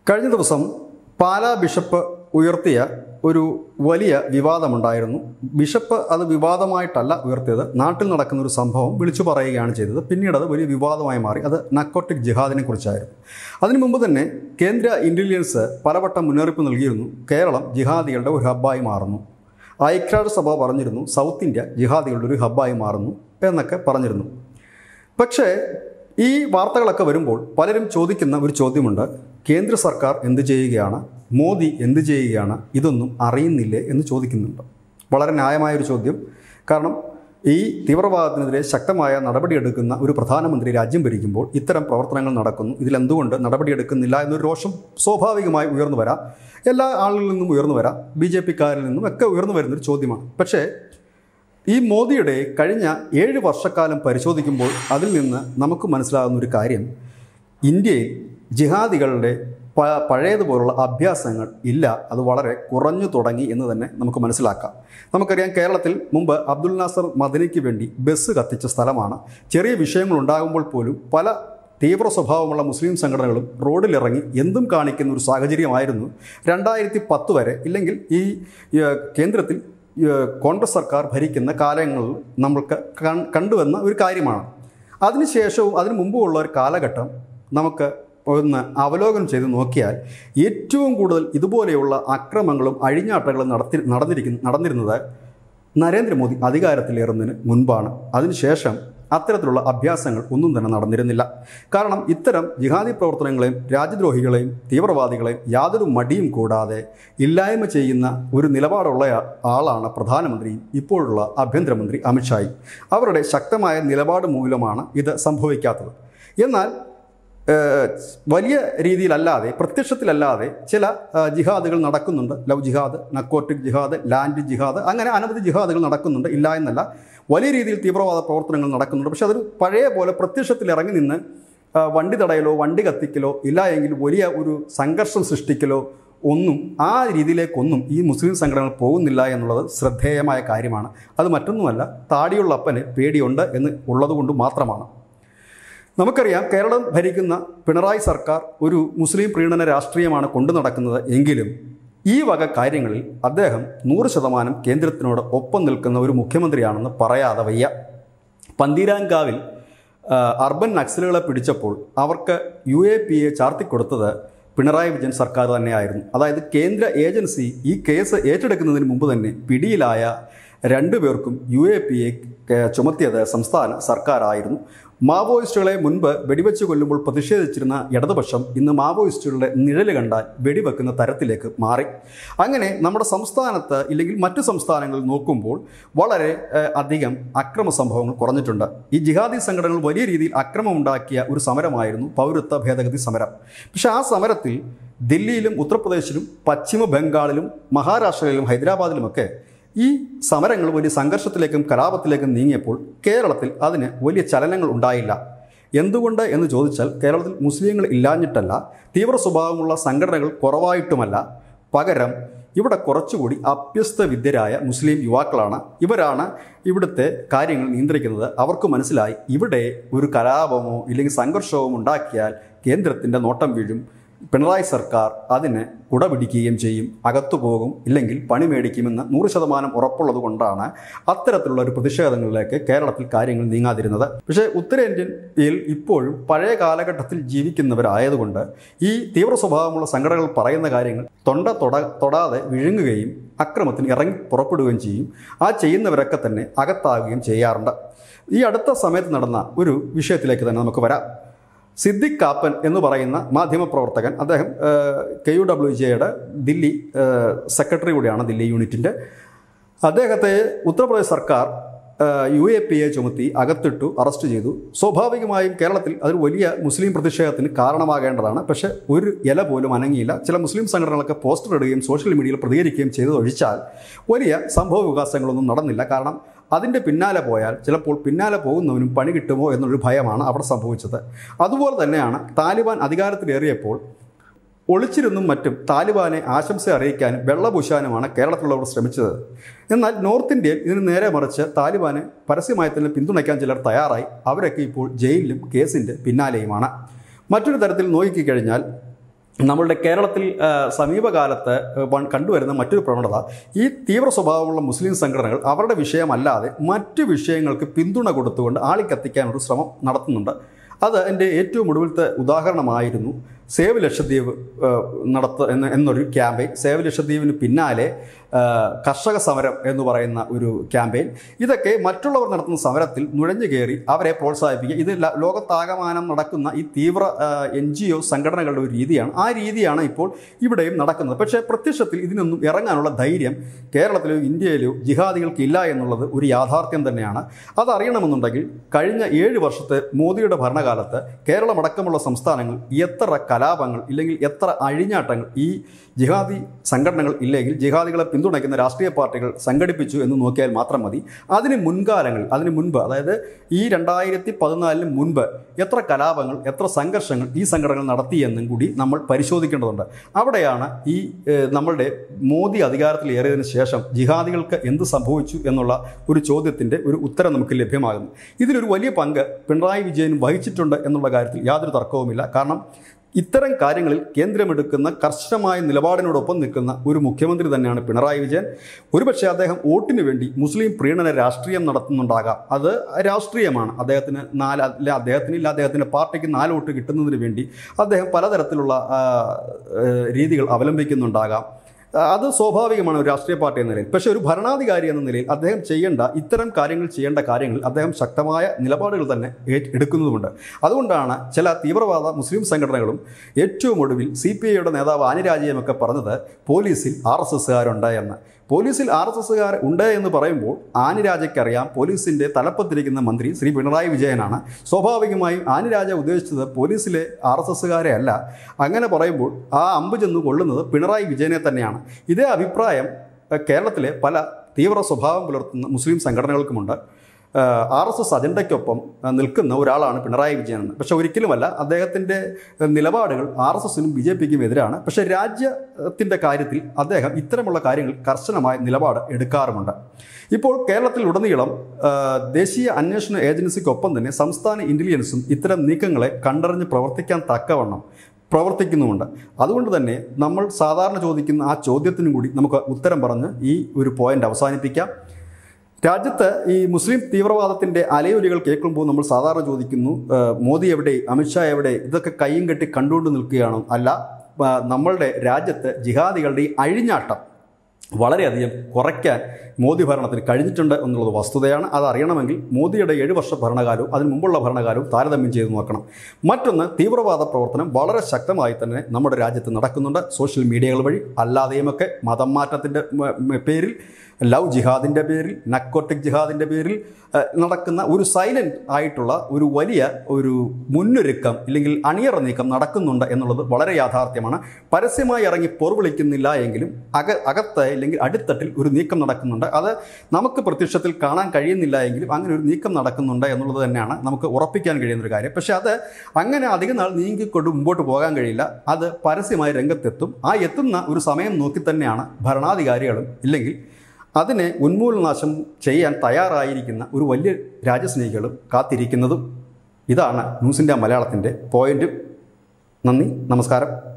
കഴിഞ്ഞ ദിവസം പാലാ ബിഷപ്പ് ഉയർത്തിയ ഒരു വലിയ വിവാദമുണ്ടായിരുന്നു ബിഷപ്പ് അത് വിവാദമായിട്ടല്ല ഉയർത്തിയത് നാട്ടിൽ നടക്കുന്ന ഒരു സംഭവം വിളിച്ചു പറയുകയാണ് ചെയ്തത് പിന്നീട് അത് വലിയ വിവാദമായി മാറി അത് നക്കോട്ടിക് ജിഹാദിനെ കുറിച്ചായിരുന്നു അതിനു മുമ്പ് തന്നെ കേന്ദ്ര ഇൻ്റലിജൻസ് പലവട്ടം മുന്നറിയിപ്പ് നൽകിയിരുന്നു കേരളം ജിഹാദികളുടെ ഒരു ഹബ്ബായി മാറുന്നു ഐക്യരാഷ്ട്ര സഭ പറഞ്ഞിരുന്നു സൗത്ത് ഇന്ത്യ ജിഹാദികളുടെ ഒരു ഹബ്ബായി മാറുന്നു എന്നൊക്കെ പറഞ്ഞിരുന്നു പക്ഷേ ഈ വാർത്തകളൊക്കെ വരുമ്പോൾ പലരും ചോദിക്കുന്ന ഒരു ചോദ്യമുണ്ട് കേന്ദ്ര സർക്കാർ എന്ത് ചെയ്യുകയാണ് മോദി എന്ത് ചെയ്യുകയാണ് ഇതൊന്നും അറിയുന്നില്ലേ എന്ന് ചോദിക്കുന്നുണ്ട് വളരെ ന്യായമായൊരു ചോദ്യം കാരണം ഈ തീവ്രവാദത്തിനെതിരെ ശക്തമായ നടപടിയെടുക്കുന്ന ഒരു പ്രധാനമന്ത്രി രാജ്യം ഭരിക്കുമ്പോൾ ഇത്തരം പ്രവർത്തനങ്ങൾ നടക്കുന്നു ഇതിലെന്തുകൊണ്ട് നടപടിയെടുക്കുന്നില്ല എന്നൊരു രോഷം സ്വാഭാവികമായി ഉയർന്നു വരാം എല്ലാ ആളുകളിൽ നിന്നും ഉയർന്നു വരാം ബി ജെ പിക്കാരിൽ നിന്നും ഒക്കെ ഉയർന്നു വരുന്നൊരു ചോദ്യമാണ് പക്ഷേ ഈ മോദിയുടെ കഴിഞ്ഞ ഏഴ് വർഷക്കാലം പരിശോധിക്കുമ്പോൾ അതിൽ നിന്ന് നമുക്ക് മനസ്സിലാകുന്ന ഒരു കാര്യം ഇന്ത്യയിൽ ജിഹാദികളുടെ പ- പഴയതുപോലുള്ള അഭ്യാസങ്ങൾ ഇല്ല അത് വളരെ കുറഞ്ഞു തുടങ്ങി എന്ന് തന്നെ നമുക്ക് മനസ്സിലാക്കാം നമുക്കറിയാം കേരളത്തിൽ മുമ്പ് അബ്ദുൽ നാസർ മദനിക്ക് വേണ്ടി ബസ് കത്തിച്ച സ്ഥലമാണ് ചെറിയ വിഷയങ്ങൾ ഉണ്ടാകുമ്പോൾ പോലും പല തീവ്ര സ്വഭാവമുള്ള മുസ്ലിം സംഘടനകളും റോഡിലിറങ്ങി എന്തും കാണിക്കുന്ന ഒരു സാഹചര്യമായിരുന്നു രണ്ടായിരത്തി പത്ത് വരെ ഇല്ലെങ്കിൽ ഈ ഏഹ്, കേന്ദ്രത്തിൽ ഏഹ്, കോൺഗ്രസ് സർക്കാർ ഭരിക്കുന്ന കാലങ്ങളിൽ നമ്മൾക്ക് കൺ- കണ്ടുവന്ന ഒരു കാര്യമാണ് അതിനുശേഷവും അതിനു മുമ്പുമുള്ള ഒരു കാലഘട്ടം നമുക്ക് ഒന്ന് അവലോകനം ചെയ്ത് നോക്കിയാൽ ഏറ്റവും കൂടുതൽ ഇതുപോലെയുള്ള അക്രമങ്ങളും അഴിഞ്ഞാട്ടങ്ങളും നടത്തി നടന്നിരിക്കുന്ന നടന്നിരുന്നത് നരേന്ദ്രമോദി അധികാരത്തിലേറുന്നതിന് മുൻപാണ് അതിനുശേഷം അത്തരത്തിലുള്ള അഭ്യാസങ്ങൾ ഒന്നും തന്നെ നടന്നിരുന്നില്ല കാരണം ഇത്തരം ജിഹാദി പ്രവർത്തനങ്ങളെയും രാജ്യദ്രോഹികളെയും തീവ്രവാദികളെയും യാതൊരു മടിയും കൂടാതെ ഇല്ലായ്മ ചെയ്യുന്ന ഒരു നിലപാടുള്ള ആളാണ് പ്രധാനമന്ത്രിയും ഇപ്പോഴുള്ള ആഭ്യന്തരമന്ത്രി അമിത്ഷായും അവരുടെ ശക്തമായ നിലപാട് മൂലമാണ് ഇത് സംഭവിക്കാത്തത് എന്നാൽ ഏഹ് വലിയ രീതിയിലല്ലാതെ പ്രത്യക്ഷത്തിലല്ലാതെ ചില ഏഹ് ജിഹാദുകൾ നടക്കുന്നുണ്ട് ലവ് ജിഹാദ് നക്കോട്ടിക് ജിഹാദ് ലാൻഡ് ജിഹാദ് അങ്ങനെ അനവധി ജിഹാദുകൾ നടക്കുന്നുണ്ട് ഇല്ല എന്നല്ല വലിയ രീതിയിൽ തീവ്രവാദ പ്രവർത്തനങ്ങൾ നടക്കുന്നുണ്ട് പക്ഷെ അതൊരു പഴയ പോലെ പ്രത്യക്ഷത്തിൽ ഇറങ്ങി നിന്ന് ആ, വണ്ടി തടയലോ വണ്ടി കത്തിക്കലോ ഇല്ല എങ്കിൽ വലിയ ഒരു സംഘർഷം സൃഷ്ടിക്കലോ ഒന്നും ആ രീതിയിലേക്കൊന്നും ഈ മുസ്ലിം സംഘടനകൾ പോകുന്നില്ല എന്നുള്ളത് ശ്രദ്ധേയമായ കാര്യമാണ് അത് മറ്റൊന്നുമല്ല താടിയുള്ള അപ്പന് പേടിയുണ്ട് എന്ന് ഉള്ളതുകൊണ്ട് മാത്രമാണ് നമുക്കറിയാം കേരളം ഭരിക്കുന്ന പിണറായി സർക്കാർ ഒരു മുസ്ലിം പ്രീണന രാഷ്ട്രീയമാണ് കൊണ്ടു നടക്കുന്നത് എങ്കിലും ഈ വക കാര്യങ്ങളിൽ അദ്ദേഹം നൂറ് ശതമാനം കേന്ദ്രത്തിനോട് ഒപ്പം നിൽക്കുന്ന ഒരു മുഖ്യമന്ത്രിയാണെന്ന് പറയാതെ വയ്യ പന്തീരാങ്കാവിൽ ആ, അർബൻ നക്സലുകളെ പിടിച്ചപ്പോൾ അവർക്ക് യു എ പി എ ചാർത്തിക്കൊടുത്തത് പിണറായി വിജയൻ സർക്കാർ തന്നെയായിരുന്നു അതായത് കേന്ദ്ര ഏജൻസി ഈ കേസ് ഏറ്റെടുക്കുന്നതിന് മുമ്പ് തന്നെ പിടിയിലായ രണ്ടുപേർക്കും യു എ പി എ ചുമത്തിയത് സംസ്ഥാന സർക്കാരായിരുന്നു മാവോയിസ്റ്റുകളെ മുൻപ് വെടിവെച്ച് കൊല്ലുമ്പോൾ പ്രതിഷേധിച്ചിരുന്ന ഇടതുപക്ഷം ഇന്ന് മാവോയിസ്റ്റുകളുടെ നിഴല് കണ്ടാൽ വെടിവെക്കുന്ന തരത്തിലേക്ക് മാറി അങ്ങനെ നമ്മുടെ സംസ്ഥാനത്ത് ഇല്ലെങ്കിൽ മറ്റു സംസ്ഥാനങ്ങളിൽ നോക്കുമ്പോൾ വളരെ ഏഹ്, അധികം അക്രമ സംഭവങ്ങൾ കുറഞ്ഞിട്ടുണ്ട് ഈ ജിഹാദി സംഘടനകൾ വലിയ രീതിയിൽ അക്രമമുണ്ടാക്കിയ ഒരു സമരമായിരുന്നു പൗരത്വ ഭേദഗതി സമരം പക്ഷേ ആ സമരത്തിൽ ദില്ലിയിലും ഉത്തർപ്രദേശിലും പശ്ചിമ ബംഗാളിലും മഹാരാഷ്ട്രയിലും ഹൈദരാബാദിലുമൊക്കെ ഈ സമരങ്ങൾ വലിയ സംഘർഷത്തിലേക്കും കലാപത്തിലേക്കും നീങ്ങിയപ്പോൾ കേരളത്തിൽ അതിന് വലിയ ചലനങ്ങൾ ഉണ്ടായില്ല എന്തുകൊണ്ട് എന്ന് ചോദിച്ചാൽ കേരളത്തിൽ മുസ്ലിങ്ങൾ ഇല്ലാഞ്ഞിട്ടല്ല തീവ്ര സ്വഭാവമുള്ള സംഘടനകൾ കുറവായിട്ടുമല്ല പകരം ഇവിടെ കുറച്ചുകൂടി അഭ്യസ്ത വിദ്യരായ മുസ്ലിം യുവാക്കളാണ് ഇവരാണ് ഇവിടുത്തെ കാര്യങ്ങൾ നിയന്ത്രിക്കുന്നത് അവർക്ക് മനസ്സിലായി ഇവിടെ ഒരു കലാപമോ ഇല്ലെങ്കിൽ സംഘർഷമോ ഉണ്ടാക്കിയാൽ കേന്ദ്രത്തിൻ്റെ നോട്ടം വീഴും പിണറായി സർക്കാർ അതിന് കുടപിടിക്കുകയും ചെയ്യും അകത്തു പോകും ഇല്ലെങ്കിൽ പണി മേടിക്കുമെന്ന് നൂറ് ശതമാനം ഉറപ്പുള്ളത് കൊണ്ടാണ് അത്തരത്തിലുള്ള ഒരു പ്രതിഷേധങ്ങളിലേക്ക് കേരളത്തിൽ കാര്യങ്ങൾ നീങ്ങാതിരുന്നത് പക്ഷേ ഉത്തരേന്ത്യയിൽ ഇപ്പോഴും പഴയ കാലഘട്ടത്തിൽ ജീവിക്കുന്നവരായതുകൊണ്ട് ഈ തീവ്ര സ്വഭാവമുള്ള സംഘടനകൾ പറയുന്ന കാര്യങ്ങൾ തൊണ്ട തൊട തൊടാതെ വിഴുങ്ങുകയും അക്രമത്തിന് ഇറങ്ങി പുറപ്പെടുകയും ചെയ്യും ആ ചെയ്യുന്നവരൊക്കെ തന്നെ അകത്താകുകയും ചെയ്യാറുണ്ട് ഈ അടുത്ത സമയത്ത് നടന്ന ഒരു വിഷയത്തിലേക്ക് തന്നെ നമുക്ക് വരാം സിദ്ദിഖ് കാപ്പൻ എന്ന് പറയുന്ന മാധ്യമപ്രവർത്തകൻ അദ്ദേഹം കെ യു ഡബ്ല്യു ജെയുടെ ദില്ലി ഏഹ്, സെക്രട്ടറി കൂടിയാണ് ദില്ലി യൂണിറ്റിൻ്റെ അദ്ദേഹത്തെ ഉത്തർപ്രദേശ് സർക്കാർ യു എ പി എ ചുമത്തി അകത്തിട്ടു അറസ്റ്റ് ചെയ്തു സ്വാഭാവികമായും കേരളത്തിൽ അതൊരു വലിയ മുസ്ലിം പ്രതിഷേധത്തിന് കാരണമാകേണ്ടതാണ് പക്ഷേ ഒരു ഇല പോലും അനങ്ങിയില്ല ചില മുസ്ലിം സംഘടനകളൊക്കെ പോസ്റ്റർ ഇടുകയും സോഷ്യൽ മീഡിയയിൽ പ്രതികരിക്കുകയും ചെയ്തതൊഴിച്ചാൽ വലിയ സംഭവ വികാസങ്ങളൊന്നും നടന്നില്ല കാരണം അതിൻ്റെ പിന്നാലെ പോയാൽ ചിലപ്പോൾ പിന്നാലെ പോകുന്നവനും പണി കിട്ടുമോ എന്നൊരു ഭയമാണ് അവിടെ സംഭവിച്ചത് അതുപോലെ തന്നെയാണ് താലിബാൻ അധികാരത്തിലേറിയപ്പോൾ ഒളിച്ചിരുന്നും മറ്റും താലിബാനെ ആശംസ അറിയിക്കാനും വെള്ളപൂശാനുമാണ് കേരളത്തിലുള്ളവർ ശ്രമിച്ചത് എന്നാൽ നോർത്ത് ഇന്ത്യയിൽ ഇതിന് നേരെ മറിച്ച് താലിബാനെ പരസ്യമായി തന്നെ പിന്തുണയ്ക്കാൻ ചിലർ തയ്യാറായി അവരൊക്കെ ഇപ്പോൾ ജയിലിലും കേസിൻ്റെ പിന്നാലെയുമാണ് മറ്റൊരു തരത്തിൽ നോക്കിക്കഴിഞ്ഞാൽ നമ്മളുടെ കേരളത്തിൽ ആ, സമീപകാലത്ത് വൺ- കണ്ടുവരുന്ന മറ്റൊരു പ്രവണത ഈ തീവ്ര സ്വഭാവമുള്ള മുസ്ലിം സംഘടനകൾ അവരുടെ വിഷയമല്ലാതെ മറ്റ് വിഷയങ്ങൾക്ക് പിന്തുണ കൊടുത്തുകൊണ്ട് ആളിക്കത്തിക്കാൻ ഒരു ശ്രമം നടത്തുന്നുണ്ട് അത് എൻ്റെ ഏറ്റവും ഒടുവിലത്തെ ഉദാഹരണമായിരുന്നു സേവ് ലക്ഷദ്വീപ് ആ, നടത്ത എന്ന എന്നൊരു ക്യാമ്പയിൻ സേവ് ലക്ഷദ്വീപിന് പിന്നാലെ ആ, കർഷക സമരം എന്ന് പറയുന്ന ഒരു ക്യാമ്പയിൻ ഇതൊക്കെ മറ്റുള്ളവർ നടത്തുന്ന സമരത്തിൽ നുഴഞ്ഞു കയറി അവരെ പ്രോത്സാഹിപ്പിക്കുക ഇത് ല- ലോകത്താകമാനം നടക്കുന്ന ഈ തീവ്ര എൻ ജി ഒ സംഘടനകളുടെ ഒരു രീതിയാണ് ആ രീതിയാണ് ഇപ്പോൾ ഇവിടെയും നടക്കുന്നത് പക്ഷേ പ്രത്യക്ഷത്തിൽ ഇതിനൊന്നും ഇറങ്ങാനുള്ള ധൈര്യം കേരളത്തിലോ ഇന്ത്യയിലോ ജിഹാദികൾക്ക് ഇല്ല എന്നുള്ളത് ഒരു യാഥാർത്ഥ്യം തന്നെയാണ് അതറിയണമെന്നുണ്ടെങ്കിൽ കഴിഞ്ഞ ഏഴ് വർഷത്തെ മോദിയുടെ ഭരണകാലത്ത് കേരളമടക്കമുള്ള സംസ്ഥാനങ്ങൾ എത്ര കലാപങ്ങൾ ഇല്ലെങ്കിൽ എത്ര അഴിഞ്ഞാട്ടങ്ങൾ ഈ ജിഹാദി സംഘടനകൾ ഇല്ലെങ്കിൽ ജിഹാദികളെ പിന്തുണയ്ക്കുന്ന രാഷ്ട്രീയ പാർട്ടികൾ സംഘടിപ്പിച്ചു എന്ന് നോക്കിയാൽ മാത്രം മതി അതിന് മുൻകാലങ്ങളിൽ അതിന് മുൻപ് അതായത് ഈ രണ്ടായിരത്തി പതിനാലിന് മുൻപ് എത്ര കലാപങ്ങൾ എത്ര സംഘർഷങ്ങൾ ഈ സംഘടനകൾ നടത്തിയെന്നും കൂടി നമ്മൾ പരിശോധിക്കേണ്ടതുണ്ട് അവിടെയാണ് ഈ ഏഹ്, നമ്മളുടെ മോദി അധികാരത്തിലേറിയതിനു ശേഷം ജിഹാദികൾക്ക് എന്ത് സംഭവിച്ചു എന്നുള്ള ഒരു ചോദ്യത്തിൻ്റെ ഒരു ഉത്തരം നമുക്ക് ലഭ്യമാകുന്നു ഇതിലൊരു വലിയ പങ്ക് പിണറായി വിജയൻ വഹിച്ചിട്ടുണ്ട് എന്നുള്ള കാര്യത്തിൽ യാതൊരു തർക്കവുമില്ല കാരണം ഇത്തരം കാര്യങ്ങളിൽ കേന്ദ്രമെടുക്കുന്ന കർശനമായ നിലപാടിനോടൊപ്പം നിൽക്കുന്ന ഒരു മുഖ്യമന്ത്രി തന്നെയാണ് പിണറായി വിജയൻ ഒരുപക്ഷെ അദ്ദേഹം വോട്ടിന് വേണ്ടി മുസ്ലിം പ്രീണന രാഷ്ട്രീയം നടത്തുന്നുണ്ടാകാം അത് രാഷ്ട്രീയമാണ് അദ്ദേഹത്തിന് നാല് അല്ല അദ്ദേഹത്തിന് ഇല്ല അദ്ദേഹത്തിൻ്റെ പാർട്ടിക്ക് നാല് വോട്ട് കിട്ടുന്നതിന് വേണ്ടി അദ്ദേഹം പലതരത്തിലുള്ള ആ, ഏഹ്, രീതികൾ അവലംബിക്കുന്നുണ്ടാകാം അത് സ്വാഭാവികമാണ് ഒരു രാഷ്ട്രീയ പാർട്ടി എന്ന നിലയിൽ പക്ഷേ ഒരു ഭരണാധികാരി എന്ന നിലയിൽ അദ്ദേഹം ചെയ്യേണ്ട ഇത്തരം കാര്യങ്ങൾ ചെയ്യേണ്ട കാര്യങ്ങളിൽ അദ്ദേഹം ശക്തമായ നിലപാടുകൾ തന്നെ ഏറ്റ് എടുക്കുന്നതുമുണ്ട് അതുകൊണ്ടാണ് ചില തീവ്രവാദ മുസ്ലിം സംഘടനകളും ഏറ്റവും ഒടുവിൽ സി പി ഐയുടെ നേതാവ് ആനിരാജയുമൊക്കെ പറഞ്ഞത് പോലീസിൽ ആർ എസ് എസ്സുകാരുണ്ട് എന്ന് പോലീസിൽ ആർ എസ് എസ്സുകാർ ഉണ്ട് എന്ന് പറയുമ്പോൾ ആനിരാജയ്ക്കറിയാം പോലീസിൻ്റെ തലപ്പത്തിരിക്കുന്ന മന്ത്രി ശ്രീ പിണറായി വിജയനാണ് സ്വാഭാവികമായും ആനിരാജ ഉദ്ദേശിച്ചത് പോലീസിലെ ആർ എസ് എസ്സുകാരെ അല്ല അങ്ങനെ പറയുമ്പോൾ ആ അമ്പ് ചെന്ന് കൊള്ളുന്നത് പിണറായി വിജയനെ തന്നെയാണ് ഇതേ അഭിപ്രായം ഏഹ്, കേരളത്തിലെ പല തീവ്ര സ്വഭാവം പുലർത്തുന്ന മുസ്ലിം സംഘടനകൾക്കുമുണ്ട് ആർ എസ് എസ് അജണ്ടയ്ക്കൊപ്പം ആ, നിൽക്കുന്ന ഒരാളാണ് പിണറായി വിജയൻ എന്ന് പക്ഷേ ഒരിക്കലുമല്ല അദ്ദേഹത്തിൻ്റെ നിലപാടുകൾ ആർ എസ് എസിനും ബി ജെ പിക്കും എതിരാണ് പക്ഷേ രാജ്യത്തിൻ്റെ കാര്യത്തിൽ അദ്ദേഹം ഇത്തരമുള്ള കാര്യങ്ങൾ കർശനമായ നിലപാട് എടുക്കാറുമുണ്ട് ഇപ്പോൾ കേരളത്തിൽ ഉടനീളം ആ, ദേശീയ അന്വേഷണ ഏജൻസിക്കൊപ്പം തന്നെ സംസ്ഥാന ഇൻ്റലിജൻസും ഇത്തരം നീക്കങ്ങളെ കണ്ടറിഞ്ഞ് പ്രവർത്തിക്കാൻ തക്കവണ്ണം പ്രവർത്തിക്കുന്നുമുണ്ട് അതുകൊണ്ട് തന്നെ നമ്മൾ സാധാരണ ചോദിക്കുന്ന ആ ചോദ്യത്തിനും കൂടി നമുക്ക് ഉത്തരം പറഞ്ഞ് ഈ ഒരു പോയിന്റ് അവസാനിപ്പിക്കാം രാജ്യത്ത് ഈ മുസ്ലിം തീവ്രവാദത്തിൻ്റെ അലയൊലികൾ കേൾക്കുമ്പോൾ നമ്മൾ സാധാരണ ചോദിക്കുന്നു ആ, മോദി എവിടെ അമിത്ഷാ എവിടെ ഇതൊക്കെ കയ്യും കെട്ടി കണ്ടുകൊണ്ട് നിൽക്കുകയാണോ അല്ല ആ, നമ്മളുടെ രാജ്യത്ത് ജിഹാദികളുടെ ഈ അഴിഞ്ഞാട്ടം വളരെയധികം കുറയ്ക്കാൻ മോദി ഭരണത്തിന് കഴിഞ്ഞിട്ടുണ്ട് എന്നുള്ളത് വസ്തുതയാണ് അത് അറിയണമെങ്കിൽ മോദിയുടെ ഏഴ് വർഷ ഭരണകാലവും അതിന് മുമ്പുള്ള ഭരണകാലവും താരതമ്യം ചെയ്ത് നോക്കണം മറ്റൊന്ന് തീവ്രവാദ പ്രവർത്തനം വളരെ ശക്തമായി തന്നെ നമ്മുടെ രാജ്യത്ത് നടക്കുന്നുണ്ട് സോഷ്യൽ മീഡിയകൾ വഴി അല്ലാതെയുമൊക്കെ മതം മാറ്റത്തിൻ്റെ മ- മ- പേരിൽ ലവ് ജിഹാദിൻ്റെ പേരിൽ നക്കോട്ടിക് ജിഹാദിൻ്റെ പേരിൽ ഏഹ്, നടക്കുന്ന ഒരു സൈലൻ്റ് ആയിട്ടുള്ള ഒരു വലിയ ഒരു മുന്നൊരുക്കം ഇല്ലെങ്കിൽ അണിയറ നീക്കം നടക്കുന്നുണ്ട് എന്നുള്ളത് വളരെ യാഥാർത്ഥ്യമാണ് പരസ്യമായി ഇറങ്ങി പൊറുവിളിക്കുന്നില്ല എങ്കിലും അക അകത്ത് ഇല്ലെങ്കിൽ അടിത്തട്ടിൽ ഒരു നീക്കം നടക്കുന്നുണ്ട് അത് നമുക്ക് പ്രത്യക്ഷത്തിൽ കാണാൻ കഴിയുന്നില്ല എങ്കിലും അങ്ങനെ ഒരു നീക്കം നടക്കുന്നുണ്ട് എന്നുള്ളത് തന്നെയാണ് നമുക്ക് ഉറപ്പിക്കാൻ കഴിയുന്ന ഒരു കാര്യം പക്ഷേ അത് അങ്ങനെ അധികം നാൾ നീങ്ങിക്കൊണ്ട് മുമ്പോട്ട് പോകാൻ കഴിയില്ല അത് പരസ്യമായി രംഗത്തെത്തും ആ എത്തുന്ന ഒരു സമയം നോക്കി തന്നെയാണ് ഭരണാധികാരികളും ഇല്ലെങ്കിൽ അതിനെ ഉന്മൂലനാശം ചെയ്യാൻ തയ്യാറായിരിക്കുന്ന ഒരു വലിയ രാജ്യസ്നേഹികളും കാത്തിരിക്കുന്നതും ഇതാണ് ന്യൂസിൻ്റെ മലയാളത്തിൻ്റെ പോയിന്റ് നന്ദി നമസ്കാരം